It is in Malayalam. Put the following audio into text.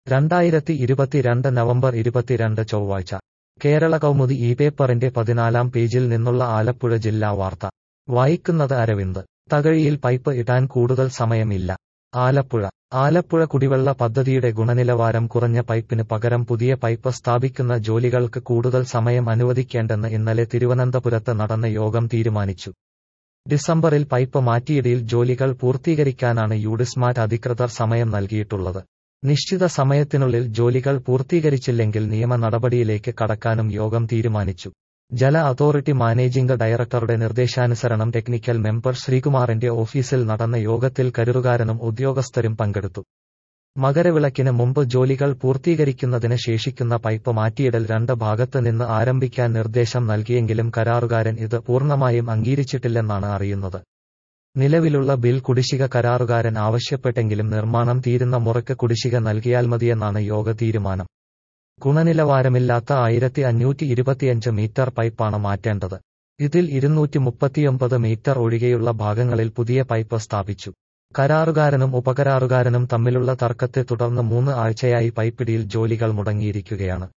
രണ്ടായിരത്തി ഇരുപത്തിരണ്ട് നവംബർ ഇരുപത്തിരണ്ട് ചൊവ്വാഴ്ച കേരള കൗമുദി ഈ പേപ്പറിന്റെ പതിനാലാം പേജിൽ നിന്നുള്ള ആലപ്പുഴ ജില്ലാ വാർത്ത വായിക്കുന്നത് അരവിന്ദ് തകഴിയിൽ പൈപ്പ് ഇടാൻ കൂടുതൽ സമയമില്ല ആലപ്പുഴ ആലപ്പുഴ കുടിവെള്ള പദ്ധതിയുടെ ഗുണനിലവാരം കുറഞ്ഞ പൈപ്പിന് പകരം പുതിയ പൈപ്പ് സ്ഥാപിക്കുന്ന ജോലികൾക്ക് കൂടുതൽ സമയം അനുവദിക്കേണ്ടെന്ന് ഇന്നലെ തിരുവനന്തപുരത്ത് നടന്ന യോഗം തീരുമാനിച്ചു ഡിസംബറിൽ പൈപ്പ് മാറ്റിയിടിയിൽ ജോലികൾ പൂർത്തീകരിക്കാനാണ് യൂഡിസ്മാറ്റ് അധികൃതർ സമയം നൽകിയിട്ടുള്ളത് നിശ്ചിത സമയത്തിനുള്ളിൽ ജോലികൾ പൂർത്തീകരിച്ചില്ലെങ്കിൽ നിയമ നടപടിയിലേക്ക് കടക്കാനും യോഗം തീരുമാനിച്ചു ജല അതോറിറ്റി മാനേജിംഗ് ഡയറക്ടറുടെ നിർദ്ദേശാനുസരണം ടെക്നിക്കൽ മെമ്പർ ശ്രീകുമാറിന്റെ ഓഫീസിൽ നടന്ന യോഗത്തിൽ കരുറുകാരനും ഉദ്യോഗസ്ഥരും പങ്കെടുത്തു മകരവിളക്കിന് മുമ്പ് ജോലികൾ പൂർത്തീകരിക്കുന്നതിന് ശേഷിക്കുന്ന പൈപ്പ് മാറ്റിയിടൽ രണ്ട് ഭാഗത്ത് നിന്ന് ആരംഭിക്കാൻ നിർദ്ദേശം നൽകിയെങ്കിലും കരാറുകാരൻ ഇത് പൂർണ്ണമായും അംഗീകരിച്ചിട്ടില്ലെന്നാണ് അറിയുന്നത് നിലവിലുള്ള ബിൽ കുടിശ്ശിക കരാറുകാരൻ ആവശ്യപ്പെട്ടെങ്കിലും നിർമ്മാണം തീരുന്ന മുറയ്ക്ക് കുടിശ്ശിക നൽകിയാൽ മതിയെന്നാണ് യോഗ തീരുമാനം ഗുണനിലവാരമില്ലാത്ത ആയിരത്തി അഞ്ഞൂറ്റി ഇരുപത്തിയഞ്ച് മീറ്റർ പൈപ്പാണ് മാറ്റേണ്ടത് ഇതിൽ ഇരുന്നൂറ്റി മുപ്പത്തിയൊമ്പത് മീറ്റർ ഒഴികെയുള്ള ഭാഗങ്ങളിൽ പുതിയ പൈപ്പ് സ്ഥാപിച്ചു കരാറുകാരനും ഉപകരാറുകാരനും തമ്മിലുള്ള തർക്കത്തെ തുടർന്ന് മൂന്ന് ആഴ്ചയായി പൈപ്പിടിയിൽ ജോലികൾ മുടങ്ങിയിരിക്കുകയാണ്